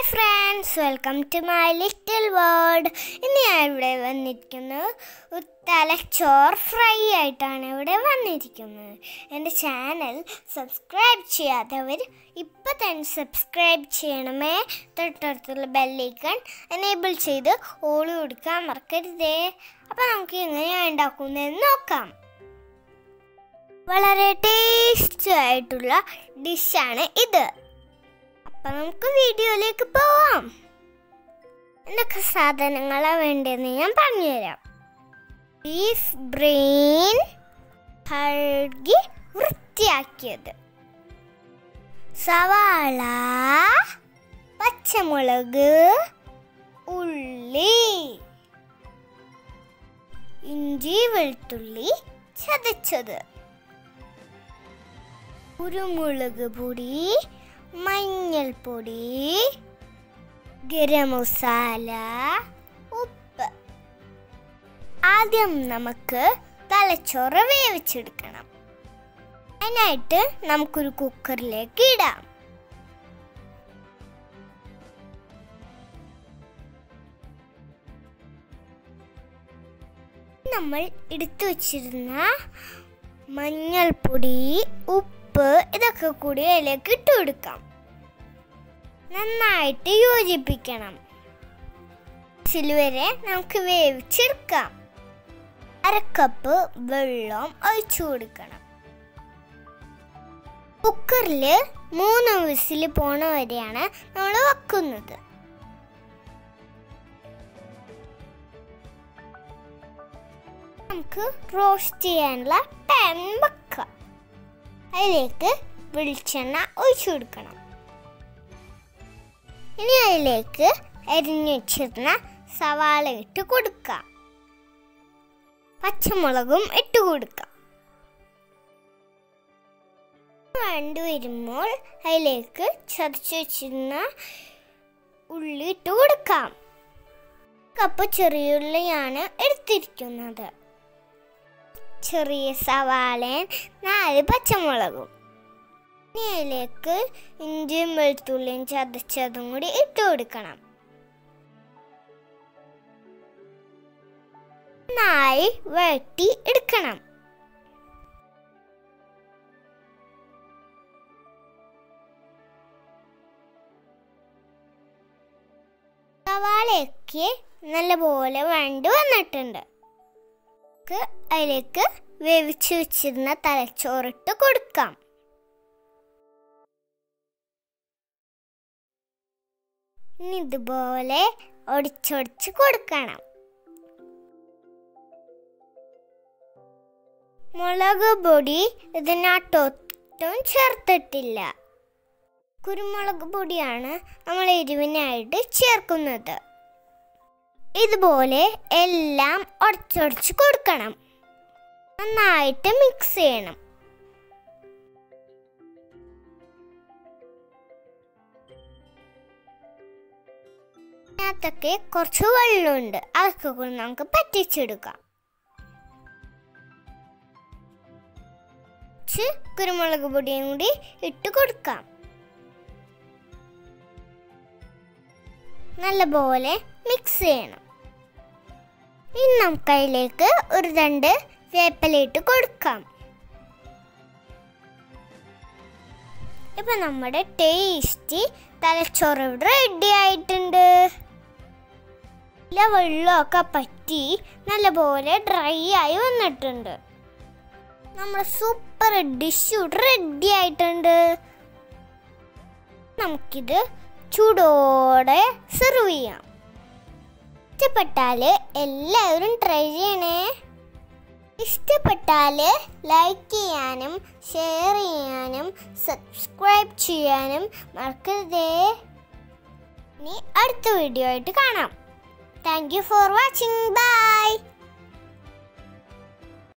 hi friends welcome to my little world ഇന്ന് ഞാൻ ഇവിടെ വന്നിരിക്കുന്നത് ഒരു തലച്ചോർ ഫ്രൈ ആയിട്ടാണ് ഇവിടെ വന്നിരിക്കുന്നത് എൻ്റെ ചാനൽ സബ്സ്ക്രൈബ് ചെയ്യാത്തവർ ഇപ്പം തന്നെ സബ്സ്ക്രൈബ് ചെയ്യണമേ തൊട്ടടുത്തുള്ള ബെല്ലൈക്കൺ എനേബിൾ ചെയ്ത് ഓള് കൊടുക്കാൻ മറക്കരുതേ അപ്പം നമുക്ക് എങ്ങനെയാണ് ഉണ്ടാക്കുന്നതെന്ന് നോക്കാം വളരെ ടേസ്റ്റി ആയിട്ടുള്ള ഡിഷാണ് ഇത് അപ്പൊ നമുക്ക് വീഡിയോയിലേക്ക് പോവാം എന്തൊക്കെ സാധനങ്ങളാ വേണ്ടതെന്ന് ഞാൻ പറഞ്ഞുതരാം ബീഫ് ബ്രെയിൻ കഴുകി വൃത്തിയാക്കിയത് സവാള പച്ചമുളക് ഉള്ളി ഇഞ്ചി വെളുത്തുള്ളി ചതച്ചത് കുരുമുളക് പൊടി മഞ്ഞൾപ്പൊടി ഗരം മസാല ഉപ്പ് ആദ്യം നമുക്ക് തലച്ചോറ് വേവിച്ചെടുക്കണം അതിനായിട്ട് നമുക്കൊരു കുക്കറിലേക്ക് ഇടാം നമ്മൾ എടുത്തു വച്ചിരുന്ന മഞ്ഞൾപ്പൊടി ഉപ്പ് ഇതൊക്കെ കൂടി അതിലേക്ക് ഇട്ട് കൊടുക്കാം നന്നായിട്ട് യോജിപ്പിക്കണം വരെ നമുക്ക് വേവിച്ചെടുക്കാം അരക്കപ്പ് വെള്ളം ഒഴിച്ചു കൊടുക്കണം കുക്കറിൽ മൂന്ന് വിസിൽ പോണ വരെയാണ് നമ്മൾ വെക്കുന്നത് നമുക്ക് റോസ്റ്റ് ചെയ്യാനുള്ള പാൻ വെക്കാം അതിലേക്ക് വെളിച്ചെണ്ണ ഒഴിച്ചു കൊടുക്കണം ഇനി അതിലേക്ക് അരിഞ്ഞു വെച്ചിരുന്ന സവാള ഇട്ട് കൊടുക്കാം പച്ചമുളകും ഇട്ട് കൊടുക്കാം വേണ്ടി വരുമ്പോൾ അതിലേക്ക് ചതച്ചു വെച്ചിരുന്ന ഉള്ളി ഇട്ട് കൊടുക്കാം കപ്പ് ചെറിയുള്ളിയാണ് എടുത്തിരിക്കുന്നത് ചെറിയ സവാളയും നാല് പച്ചമുളകും ഇനി അതിലേക്ക് ഇഞ്ചിയും വെളുത്തുള്ളിയും ചതച്ചതും കൂടി ഇട്ട് കൊടുക്കണം നന്നായി വഴറ്റി എടുക്കണം സവാളയൊക്കെ നല്ലപോലെ വഴണ്ട് വന്നിട്ടുണ്ട് നമുക്ക് അതിലേക്ക് വേവിച്ച് വെച്ചിരുന്ന തലച്ചോറിട്ട് കൊടുക്കാം ഇനി ഇതുപോലെ ഒടിച്ചൊടിച്ച് കൊടുക്കണം മുളക് പൊടി ഇതിനകത്തൊട്ടും ചേർത്തിട്ടില്ല കുരുമുളക് പൊടിയാണ് നമ്മൾ എരിവിനായിട്ട് ചേർക്കുന്നത് ഇതുപോലെ എല്ലാം ഉടച്ചൊടിച്ച് കൊടുക്കണം നന്നായിട്ട് മിക്സ് ചെയ്യണം അതിനകത്തൊക്കെ കുറച്ച് വെള്ളമുണ്ട് അതൊക്കെ കൂടി നമുക്ക് പറ്റിച്ചെടുക്കാം കുറച്ച് കുരുമുളക് പൊടിയും കൂടി ഇട്ട് കൊടുക്കാം നല്ലപോലെ മിക്സ് ചെയ്യണം ഇനി നമുക്ക് അതിലേക്ക് ഒരു രണ്ട് വേപ്പിലയിട്ട് കൊടുക്കാം ഇപ്പൊ നമ്മുടെ ടേസ്റ്റി തലച്ചോറ് ഇവിടെ റെഡി ആയിട്ടുണ്ട് നല്ല വെള്ളമൊക്കെ പറ്റി നല്ലപോലെ ഡ്രൈ ആയി വന്നിട്ടുണ്ട് നമ്മുടെ സൂപ്പർ ഡിഷ് റെഡി ആയിട്ടുണ്ട് നമുക്കിത് ചൂടോടെ സെർവ് ചെയ്യാം ഇഷ്ടപ്പെട്ടാൽ എല്ലാവരും ട്രൈ ചെയ്യണേ ഇഷ്ടപ്പെട്ടാൽ ലൈക്ക് ചെയ്യാനും ഷെയർ ചെയ്യാനും സബ്സ്ക്രൈബ് ചെയ്യാനും മറക്കരുതേ ഇനി അടുത്ത വീഡിയോ ആയിട്ട് കാണാം thank you for watching by